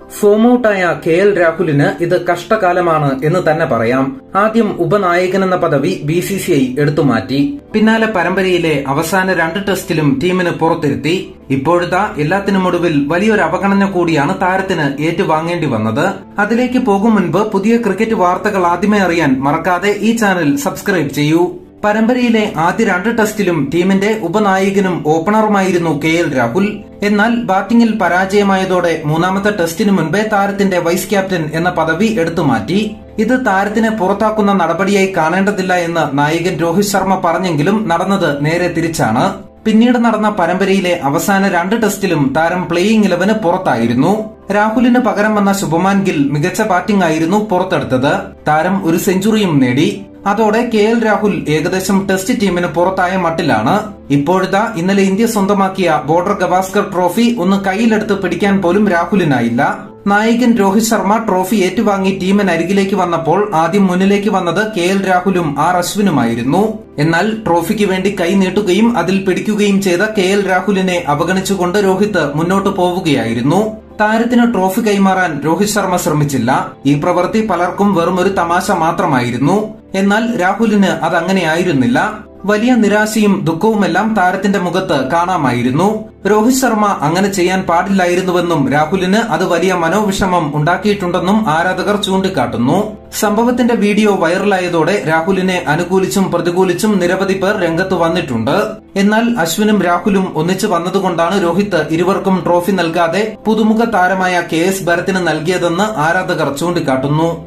form ഔട്ടായ K L രാഹുലിന് ഇത് കഷ്ടകാലമാണ് എന്ന് തന്നെ പറയാം ആദ്യം ഉപനായകനെന്ന പദവി ബി സി സി ഐ എടുത്തുമാറ്റി പിന്നാലെ പരമ്പരയിലെ അവസാന രണ്ട് ടെസ്റ്റിലും ടീമിന് പുറത്തിരുത്തി ഇപ്പോഴത്തെ എല്ലാത്തിനുമൊടുവിൽ വലിയൊരു അവഗണന കൂടിയാണ് താരത്തിന് ഏറ്റുവാങ്ങേണ്ടി വന്നത് അതിലേക്ക് പോകും മുൻപ് പുതിയ ക്രിക്കറ്റ് വാർത്തകൾ ആദ്യമേ അറിയാൻ മറക്കാതെ ഈ ചാനൽ സബ്സ്ക്രൈബ് ചെയ്യൂ പരമ്പരയിലെ ആദ്യ രണ്ട് ടെസ്റ്റിലും ടീമിന്റെ ഉപനായകനും ഓപ്പണറുമായിരുന്നു കെ എൽ രാഹുൽ എന്നാൽ ബാറ്റിംഗിൽ പരാജയമായതോടെ മൂന്നാമത്തെ ടെസ്റ്റിന് മുൻപേ താരത്തിന്റെ വൈസ് ക്യാപ്റ്റൻ എന്ന പദവി എടുത്തുമാറ്റി ഇത് താരത്തിനെ പുറത്താക്കുന്ന നടപടിയായി കാണേണ്ടതില്ല എന്ന് നായകൻ രോഹിത് ശർമ്മ പറഞ്ഞെങ്കിലും നടന്നത് നേരെ തിരിച്ചാണ് പിന്നീട് നടന്ന പരമ്പരയിലെ അവസാന രണ്ട് ടെസ്റ്റിലും താരം പ്ലേയിംഗ് ഇലവന് പുറത്തായിരുന്നു രാഹുലിന് പകരം വന്ന ശുഭമാൻ ഗിൽ മികച്ച ബാറ്റിംഗ് ആയിരുന്നു പുറത്തെടുത്തത് താരം ഒരു സെഞ്ചുറിയും നേടി അതോടെ കെ എൽ രാഹുൽ ഏകദേശം ടെസ്റ്റ് ടീമിന് പുറത്തായ മട്ടിലാണ് ഇപ്പോഴത്തെ ഇന്നലെ ഇന്ത്യ സ്വന്തമാക്കിയ ബോർഡർ ഗവാസ്കർ ട്രോഫി ഒന്ന് കയ്യിലെടുത്ത് പിടിക്കാൻ പോലും രാഹുലിനായില്ല നായകൻ രോഹിത് ശർമ്മ ട്രോഫി ഏറ്റുവാങ്ങി ടീമിനരികിലേക്ക് വന്നപ്പോൾ ആദ്യം മുന്നിലേക്ക് വന്നത് കെ എൽ രാഹുലും ആർ അശ്വിനുമായിരുന്നു എന്നാൽ ട്രോഫിക്ക് വേണ്ടി കൈ നീട്ടുകയും അതിൽ പിടിക്കുകയും ചെയ്ത കെ എൽ രാഹുലിനെ അവഗണിച്ചുകൊണ്ട് രോഹിത് മുന്നോട്ട് പോവുകയായിരുന്നു താരത്തിന് ട്രോഫി കൈമാറാൻ രോഹിത് ശർമ്മ ശ്രമിച്ചില്ല ഈ പ്രവൃത്തി പലർക്കും വെറും ഒരു തമാശ മാത്രമായിരുന്നു എന്നാൽ രാഹുലിന് അതങ്ങനെയായിരുന്നില്ല വലിയ നിരാശയും ദുഃഖവുമെല്ലാം താരത്തിന്റെ മുഖത്ത് കാണാമായിരുന്നു രോഹിത് ശർമ്മ അങ്ങനെ ചെയ്യാൻ പാടില്ലായിരുന്നുവെന്നും രാഹുലിന് അത് വലിയ മനോവിഷമം ഉണ്ടാക്കിയിട്ടുണ്ടെന്നും ആരാധകർ ചൂണ്ടിക്കാട്ടുന്നു സംഭവത്തിന്റെ വീഡിയോ വൈറലായതോടെ രാഹുലിനെ അനുകൂലിച്ചും പ്രതികൂലിച്ചും നിരവധി പേർ രംഗത്ത് വന്നിട്ടുണ്ട് എന്നാൽ അശ്വിനും രാഹുലും ഒന്നിച്ചു വന്നതുകൊണ്ടാണ് രോഹിത് ഇരുവർക്കും ട്രോഫി നൽകാതെ പുതുമുഖ താരമായ കെ എസ് ഭരത്തിന് നൽകിയതെന്ന് ആരാധകർ ചൂണ്ടിക്കാട്ടുന്നു